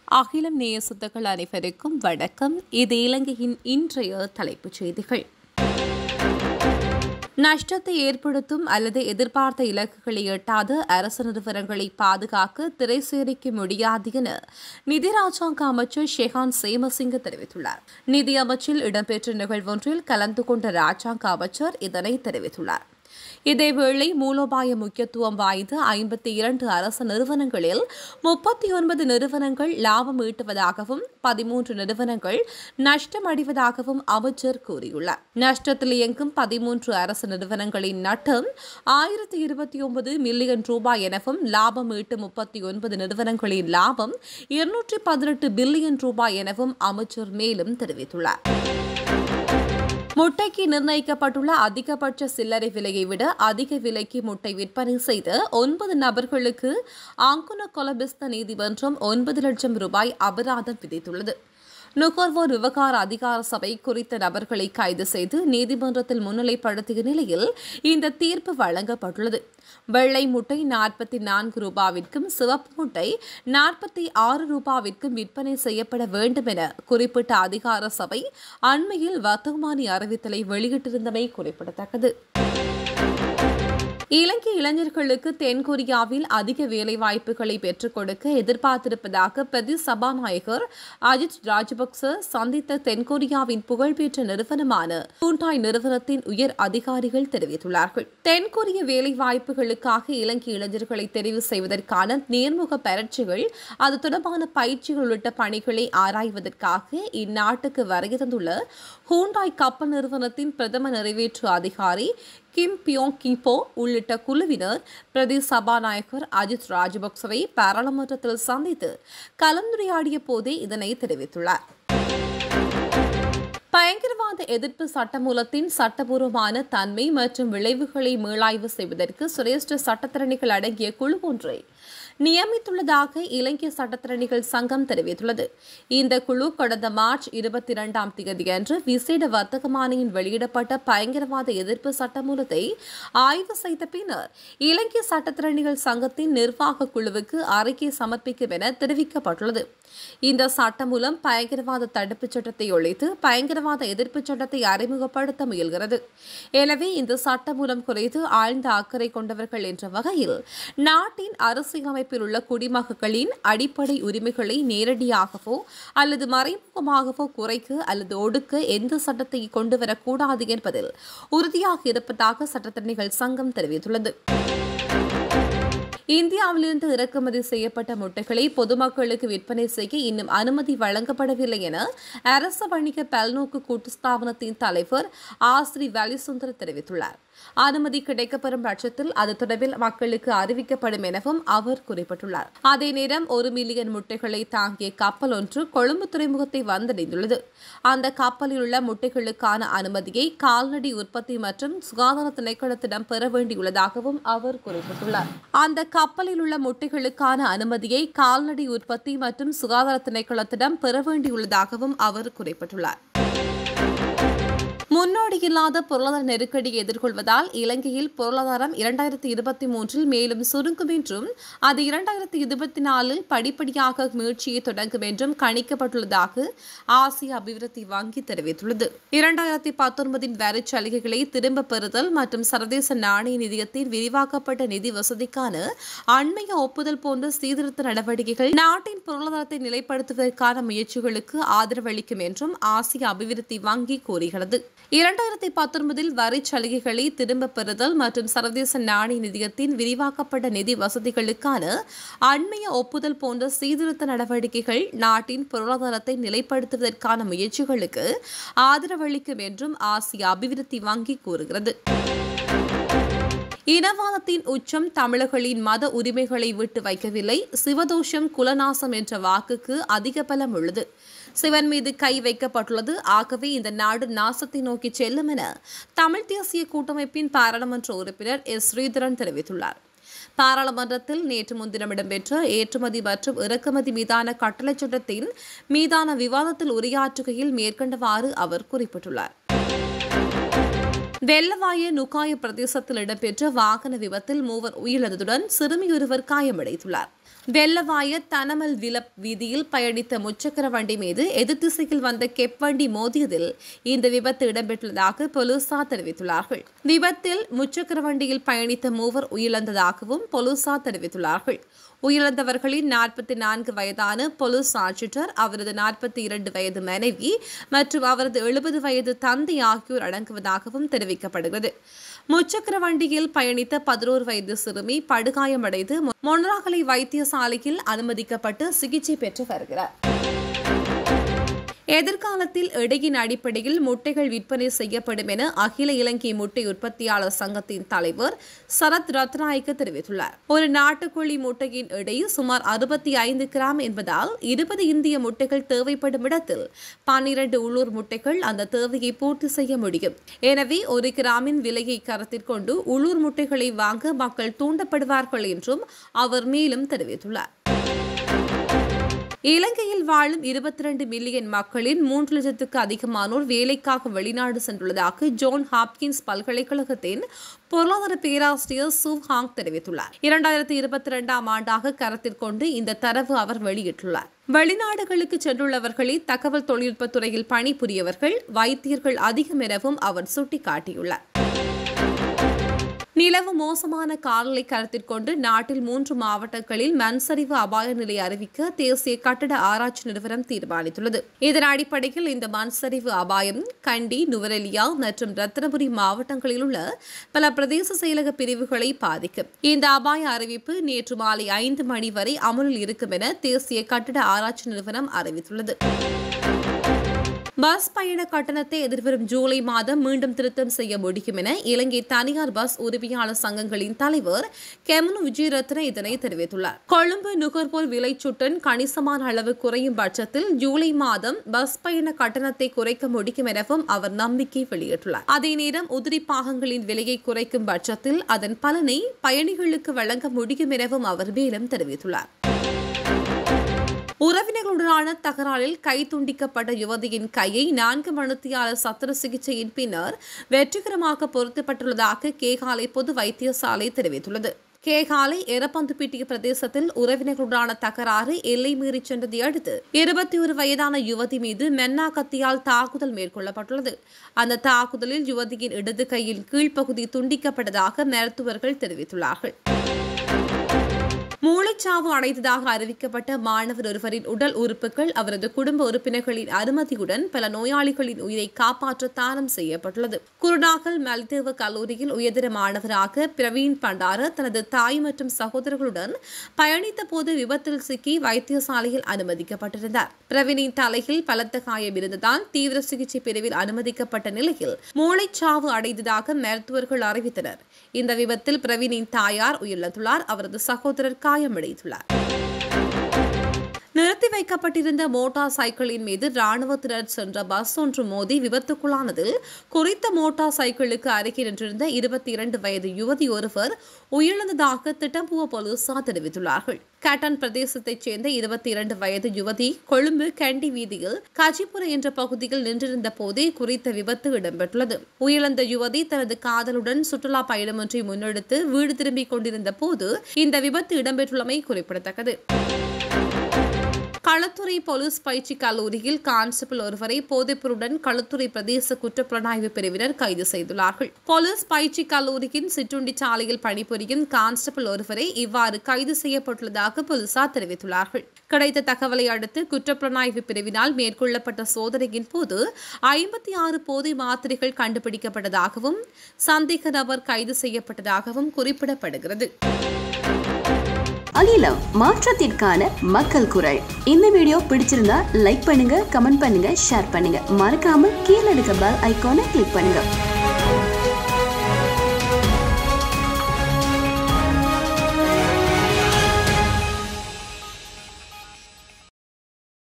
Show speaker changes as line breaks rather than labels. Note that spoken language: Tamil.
அகிலம் நேய சொந்தங்கள் அனைவருக்கும் வணக்கம் இது இலங்கையின் இன்றைய தலைப்புச் செய்திகள் நஷ்டத்தை ஏற்படுத்தும் அல்லது எதிர்பார்த்த இலக்குகளை எட்டாத அரசு நிறுவனங்களை பாதுகாக்க திரைசேரிக்க முடியாது என நிதி ராஜாங்க அமைச்சர் ஷெஹான் சேமசிங்க தெரிவித்துள்ளார் நிதி அமைச்சில் இடம்பெற்ற நிகழ்வொன்றில் கலந்து கொண்ட ராஜாங்க அமைச்சர் இதனை தெரிவித்துள்ளார் இதேவேளை மூலோபாய முக்கியத்துவம் வாய்ந்த ஐம்பத்தி இரண்டு அரசு நிறுவனங்களில் முப்பத்தி ஒன்பது நிறுவனங்கள் லாபம் ஈட்டுவதாகவும் பதிமூன்று நிறுவனங்கள் நஷ்டம் அடைவதாகவும் அமைச்சர் கூறியுள்ளார் நஷ்டத்தில் இயங்கும் பதிமூன்று அரசு நிறுவனங்களின் நட்டம் ஆயிரத்தி இருபத்தி ஒன்பது மில்லியன் ரூபாய் எனவும் லாபம் ஈட்டும் முப்பத்தி ஒன்பது நிறுவனங்களின் லாபம் இருநூற்றி பதினெட்டு பில்லியன் ரூபாய் எனவும் அமைச்சர் மேலும் தெரிவித்துள்ளார் முட்டைக்கு நிர்ணயிக்கப்பட்டுள்ள அதிகபட்ச சில்லறை விலையை விட அதிக விலைக்கு முட்டை விற்பனை செய்த ஒன்பது நபர்களுக்கு ஆங்குன கொலபிஸ்த நீதிமன்றம் ஒன்பது லட்சம் ரூபாய் அபராதம் விதித்துள்ளது நுகர்வோர் விவகார அதிகார சபை குறித்த நபர்களை கைது செய்து நீதிமன்றத்தில் முன்னிலைப்படுத்திய நிலையில் இந்த தீர்ப்பு வழங்கப்பட்டுள்ளது வெள்ளை முட்டை நாற்பத்தி நான்கு ரூபாவிற்கும் சிவப்பு முட்டை நாற்பத்தி ஆறு ரூபாவிற்கும் விற்பனை செய்யப்பட வேண்டும் என குறிப்பிட்ட அதிகார சபை அண்மையில் வர்த்தகமானி அறிவித்தலை வெளியிட்டிருந்தமை குறிப்பிடத்தக்கது இலங்கை இளைஞர்களுக்கு தென்கொரியாவில் அதிக வேலைவாய்ப்புகளை பெற்றுக் கொடுக்க எதிர்பார்த்திருப்பதாக பிரதி சபாநாயகர் அஜித் ராஜபக்ச சந்தித்த தென்கொரியாவின் புகழ்பெற்ற நிறுவனமான ஹூண்டாய் நிறுவனத்தின் உயர் அதிகாரிகள் தெரிவித்துள்ளார்கள் தென்கொரிய வேலைவாய்ப்புகளுக்காக இலங்கை இளைஞர்களை தெரிவு செய்வதற்கான நேர்முக பரீட்சைகள் அது தொடர்பான பயிற்சிகள் உள்ளிட்ட பணிகளை ஆராய்வதற்காக இந்நாட்டுக்கு வருகிறந்துள்ள ஹூண்டாய் கப்பல் நிறுவனத்தின் பிரதம நிறைவேற்று அதிகாரி கிம் பியோங் கிப்போ உள்ளிட்ட குழுவினர் பிரதி சபாநாயகர் அஜித் ராஜபக்சவை பாராளுமன்றத்தில் சந்தித்து கலந்துரையாடிய போதே இதனை தெரிவித்துள்ளார் பயங்கரவாத எதிர்ப்பு சட்டமூலத்தின் சட்டபூர்வமான தன்மை மற்றும் விளைவுகளை மீளாய்வு செய்வதற்கு சிரேஷ்ட சட்டத்திறனிகள் அடங்கிய குழு ஒன்றை நியமித்துள்ளதாக இலங்கை சட்டத்திறனிகள் சங்கம் தெரிவித்துள்ளது இந்த குழு கடந்த மார்ச் இருபத்தி இரண்டாம் தேதியன்று விசேட வர்த்தகமானியில் வெளியிடப்பட்ட பயங்கரவாத எதிர்ப்பு சட்டமூலத்தை ஆய்வு செய்த பின்னர் இலங்கை சட்டத்திறனிகள் சங்கத்தின் நிர்வாக குழுவுக்கு அறிக்கை சமர்ப்பிக்கும் என தெரிவிக்கப்பட்டுள்ளது இந்த சட்டம் மூலம் பயங்கரவாத தடுப்புச் சட்டத்தை ஒழித்து பயங்கரவாத எதிர்ப்பு சட்டத்தை அறிமுகப்படுத்த முயல்கிறது எனவே இந்த சட்டம் மூலம் குறித்து ஆழ்ந்த அக்கறை கொண்டவர்கள் என்ற வகையில் நாட்டின் அரசியலமைப்பில் உள்ள குடிமக்களின் அடிப்படை உரிமைகளை நேரடியாகவோ அல்லது மறைமுகமாகவோ குறைக்க அல்லது ஒடுக்க எந்த சட்டத்தை கொண்டுவரக்கூடாது என்பதில் உறுதியாக இருப்பதாக சட்டத்தரணிகள் சங்கம் தெரிவித்துள்ளது இந்தியாவிலிருந்து இறக்குமதி செய்யப்பட்ட முட்டைகளை பொதுமக்களுக்கு விற்பனை செய்ய இன்னும் அனுமதி வழங்கப்படவில்லை என அரசு வணிக பல்நோக்கு கூட்டு ஸ்தாபனத்தின் தலைவர் ஆஸ்ரி வலிசுந்தர் தெரிவித்துள்ளார் அனுமதி கிடைக்கப்பெறும் பட்சத்தில் அது தொடர்பில் மக்களுக்கு அறிவிக்கப்படும் எனவும் அவர் குறிப்பிட்டுள்ளார் அதே நேரம் ஒரு மில்லியன் முட்டைகளை தாங்கிய கப்பல் ஒன்று கொழும்பு துறைமுகத்தை வந்தடைந்துள்ளது அந்த கப்பலில் உள்ள முட்டைகளுக்கான அனுமதியை கால்நடை உற்பத்தி மற்றும் சுகாதார திணைக்களத்திடம் பெற வேண்டியுள்ளதாகவும் அவர் குறிப்பிட்டுள்ளார் அந்த கப்பலில் உள்ள முட்டைகளுக்கான அனுமதியை கால்நடை உற்பத்தி மற்றும் சுகாதார திணைக்களத்திடம் பெற வேண்டியுள்ளதாகவும் அவர் குறிப்பிட்டுள்ளார் முன்னோடியில்லாத பொருளாதார நெருக்கடியை எதிர்கொள்வதால் இலங்கையில் பொருளாதாரம் இரண்டாயிரத்தி இருபத்தி மூன்றில் மேலும் சுருங்கும் என்றும் அது இரண்டாயிரத்தி இருபத்தி நாலில் படிப்படியாக மீழ்ச்சியை தொடங்கும் என்றும் கணிக்கப்பட்டுள்ளதாக ஆசிய அபிவிருத்தி வங்கி தெரிவித்துள்ளது இரண்டாயிரத்தி பத்தொன்பதின் வரி சலுகைகளை திரும்பப் பெறுதல் மற்றும் சர்வதேச நாணய நிதியத்தின் விரிவாக்கப்பட்ட நிதி வசதிக்கான அண்மைய ஒப்புதல் போன்ற சீர்திருத்த நடவடிக்கைகள் நாட்டின் பொருளாதாரத்தை நிலைப்படுத்துவதற்கான முயற்சிகளுக்கு ஆதரவளிக்கும் என்றும் ஆசிய அபிவிருத்தி வங்கி கூறுகிறது இரண்டாயிரத்தி பத்தொன்பதில் வரி சலுகைகளை திரும்பப் பெறுதல் மற்றும் சர்வதேச நாணய நிதியத்தின் விரிவாக்கப்பட்ட நிதி வசதிகளுக்கான அண்மைய ஒப்புதல் போன்ற சீர்திருத்த நடவடிக்கைகள் நாட்டின் பொருளாதாரத்தை நிலைப்படுத்துவதற்கான முயற்சிகளுக்கு ஆதரவளிக்கும் என்றும் ஆசிய அபிவிருத்தி வங்கி கூறுகிறது இனவாதத்தின் உச்சம் தமிழர்களின் மத உரிமைகளை விட்டு வைக்கவில்லை சிவதோஷம் குலநாசம் என்ற வாக்குக்கு அதிக பலம் உள்ளது சிவன் மீது கை வைக்கப்பட்டுள்ளது ஆகவே இந்த நாடு நாசத்தை நோக்கி செல்லும் என தமிழ் தேசிய கூட்டமைப்பின் பாராளுமன்ற உறுப்பினர் எஸ் ஸ்ரீதரன் தெரிவித்துள்ளார் பாராளுமன்றத்தில் நேற்று முன்தினம் இடம்பெற்ற ஏற்றுமதி மற்றும் இறக்குமதி மீதான கட்டளைச் சட்டத்தின் மீதான விவாதத்தில் உரையாற்றுகையில் மேற்கண்டவாறு அவர் குறிப்பிட்டுள்ளார் வெள்ளவாய நுகாய பிரதேசத்தில் இடம்பெற்ற வாகன விபத்தில் மூவர் உயிரிழந்ததுடன் சிறுமியொருவர் காயமடைந்துள்ளார் வெள்ளவாய தனமல் வில வீதியில் பயணித்த முச்சக்கர வண்டி மீது எதிர் திசையில் வந்த கெப் வண்டி மோதியதில் இந்த விபத்து இடம்பெற்றுள்ளதாக போலீசார் தெரிவித்துள்ளார்கள் விபத்தில் முச்சக்கர வண்டியில் பயணித்த மூவர் உயிரிழந்ததாகவும் போலீசார் தெரிவித்துள்ளார்கள் உயிரிழந்தவர்களில் நாற்பத்தி நான்கு வயதான போலீஸ் ஆட்சியர் அவரது நாற்பத்தி இரண்டு வயது மனைவி மற்றும் அவரது எழுபது வயது தந்தை ஆகியோர் அடங்குவதாகவும் தெரிவிக்கப்படுகிறது முச்சக்கர வண்டியில் பயணித்த பதினோரு வயது சிறுமி படுகாயமடைந்து மொனராகலை வைத்தியசாலையில் அனுமதிக்கப்பட்டு சிகிச்சை பெற்று வருகிறார் எதிர்காலத்தில் எடையின் அடிப்படையில் முட்டைகள் விற்பனை செய்யப்படும் என அகில இலங்கை முட்டை உற்பத்தியாளர் சங்கத்தின் தலைவர் சரத் ரத்நாயக்க தெரிவித்துள்ளார் ஒரு நாட்டுக்கோழி முட்டையின் எடை சுமார் அறுபத்தி ஐந்து கிராம் என்பதால் இருபது இந்திய முட்டைகள் தேவைப்படும் இடத்தில் பன்னிரண்டு உள்ளூர் முட்டைகள் அந்த தேவையை பூர்த்தி செய்ய முடியும் எனவே ஒரு கிராமின் விலையை கருத்தில் கொண்டு உள்ளூர் முட்டைகளை வாங்க மக்கள் தூண்டப்படுவார்கள் என்றும் அவர் மேலும் தெரிவித்துள்ளார் இலங்கையில் வாழும் இருபத்தி ரெண்டு மில்லியன் மக்களின் மூன்று லட்சத்துக்கு அதிகமானோர் வேலைக்காக வெளிநாடு சென்றுள்ளதாக ஜோன் ஹாப்கின்ஸ் பல்கலைக்கழகத்தின் பொருளாதார பேராசிரியர் சூ ஹாங் தெரிவித்துள்ளார் இரண்டாயிரத்தி இருபத்தி இரண்டாம் ஆண்டாக கருத்தில் கொண்டு இந்த தரவு அவர் வெளியிட்டுள்ளார் வெளிநாடுகளுக்கு சென்றுள்ளவர்களில் தகவல் தொழில்நுட்பத் துறையில் பணிபுரியவர்கள் வைத்தியர்கள் அதிகம் எனவும் அவர் சுட்டிக்காட்டியுள்ளார் நிலவு மோசமான காலநிலை கருத்தில் கொண்டு நாட்டில் மூன்று மாவட்டங்களில் மண்சரிவு அபாய நிலை அறிவிக்க தேசிய கட்டட ஆராய்ச்சி நிறுவனம் தீர்மானித்துள்ளது இதன் அடிப்படையில் இந்த மண்சரிவு அபாயம் கண்டி நுவரெலியா மற்றும் ரத்னபுரி மாவட்டங்களில் உள்ள பல பிரதேச செயலக பிரிவுகளை பாதிக்கும் இந்த அபாய அறிவிப்பு நேற்று மாலை ஐந்து மணி வரை அமலில் இருக்கும் என தேசிய கட்டட ஆராய்ச்சி நிறுவனம் அறிவித்துள்ளது பஸ் பயண கட்டணத்தை எதிர்வரும் ஜூலை மாதம் மீண்டும் திருத்தம் செய்ய முடியும் என இலங்கை தனியார் பஸ் உரிமையாளர் சங்கங்களின் தலைவர் கெமனு விஜயரத்ன இதனை தெரிவித்துள்ளார் கொழும்பு நுகர்வோர் விலைச்சுட்டன் கணிசமான அளவு குறையும் பட்சத்தில் ஜூலை மாதம் பஸ் பயண கட்டணத்தை குறைக்க முடியும் எனவும் அவர் நம்பிக்கை வெளியிட்டுள்ளார் அதே நேரம் உதிரி பாகங்களின் விலையை குறைக்கும் பட்சத்தில் அதன் பலனை பயணிகளுக்கு வழங்க முடியும் எனவும் அவர் மேலும் தெரிவித்துள்ளார் உறவினர்களுடனான தகராறில் கை துண்டிக்கப்பட்ட யுவதியின் கையை நான்கு மணித்தியாளர் சத்திர சிகிச்சையின் பின்னர் வெற்றிகரமாக பொருத்தப்பட்டுள்ளதாக கேகாலை பொது வைத்தியசாலை தெரிவித்துள்ளது கேகாலை எரப்பந்துப்பிட்டிய பிரதேசத்தில் உறவினர்களுடனான தகராறு எல்லை மீறி சென்றதை அடுத்து இருபத்தி ஒரு வயதான யுவதி மீது மென்னா கத்தியால் தாக்குதல் மேற்கொள்ளப்பட்டுள்ளது அந்த தாக்குதலில் யுவதியின் இடது கையின் கீழ்ப்பகுதி துண்டிக்கப்பட்டதாக மருத்துவர்கள் தெரிவித்துள்ளார்கள் மூளைச்சாவு அடைந்ததாக அறிவிக்கப்பட்ட மாணவர் ஒருவரின் உடல் உறுப்புகள் அவரது குடும்ப உறுப்பினர்களின் அனுமதியுடன் பல நோயாளிகளின் உயிரை காப்பாற்ற தானம் செய்யப்பட்டுள்ளது குருநாகல் மல்தேவ கல்லூரியில் உயர்தர மாணவராக பிரவீன் பண்டார தனது தாய் மற்றும் சகோதரர்களுடன் பயணித்த போது விபத்தில் சிக்கி வைத்தியசாலையில் அனுமதிக்கப்பட்டிருந்தார் பிரவீனின் தலையில் பலத்த காயம் இருந்ததால் தீவிர சிகிச்சை பிரிவில் அனுமதிக்கப்பட்ட நிலையில் மூளைச்சாவு அடைந்ததாக மருத்துவர்கள் அறிவித்தனர் இந்த விபத்தில் பிரவீனின் தாயார் உயிரிழந்துள்ளார் அவரது சகோதரர் காயமடைந்துள்ளார் நிறுத்தி வைக்கப்பட்டிருந்த மோட்டார் சைக்கிளின் மீது ராணுவத்தினர் சென்ற பஸ் ஒன்று மோதி விபத்துக்குள்ளானதில் குறித்த மோட்டார் சைக்கிளுக்கு அருகே நின்றிருந்த இருபத்தி இரண்டு வயது யுவதி ஒருவர் உயிரிழந்ததாக திட்டம்புவ போலீசார் தெரிவித்துள்ளார்கள் கேட்டன் பிரதேசத்தைச் சேர்ந்த இருபத்தி இரண்டு வயது யுவதி கொழும்பு கண்டி வீதியில் காஜிபுர என்ற பகுதியில் நின்றிருந்த போதே குறித்த விபத்து இடம்பெற்றுள்ளது உயிரிழந்த யுவதி தனது காதலுடன் சுற்றுலா பயணமொன்றை முன்னெடுத்து வீடு திரும்பிக் கொண்டிருந்த போது இந்த விபத்து இடம்பெற்றுள்ளமை குறிப்பிடத்தக்கது களத்துறை போலீஸ் பயிற்சி கல்லூரியில் கான்ஸ்டபிள் ஒருவரை போதைப்பொருளுடன் களத்துறை பிரதேச குற்றப்புலனாய்வு பிரிவினர் கைது செய்துள்ளார்கள் போலீஸ் பயிற்சி கல்லூரியின் சிற்றுண்டி சாலையில் பணிபுரியும் கான்ஸ்டபிள் ஒருவரை இவ்வாறு கைது செய்யப்பட்டுள்ளதாக போலீசார் தெரிவித்துள்ளார்கள் கிடைத்த தகவலை அடுத்து குற்றப்புலனாய்வு பிரிவினால் மேற்கொள்ளப்பட்ட சோதனையின் போது ஐம்பத்தி ஆறு போதை மாத்திரைகள் கண்டுபிடிக்கப்பட்டதாகவும் சந்தேக நபர் கைது செய்யப்பட்டதாகவும் குறிப்பிடப்படுகிறது
அகிலம் மாற்றத்திற்கான மக்கள் குரல் இந்த வீடியோ பிடிச்சிருந்தா லைக் பண்ணுங்க கமெண்ட் பண்ணுங்க ஷேர் பண்ணுங்க மறக்காம கீழே இருக்க பெல் ஐகானை கிளிக் பண்ணுங்க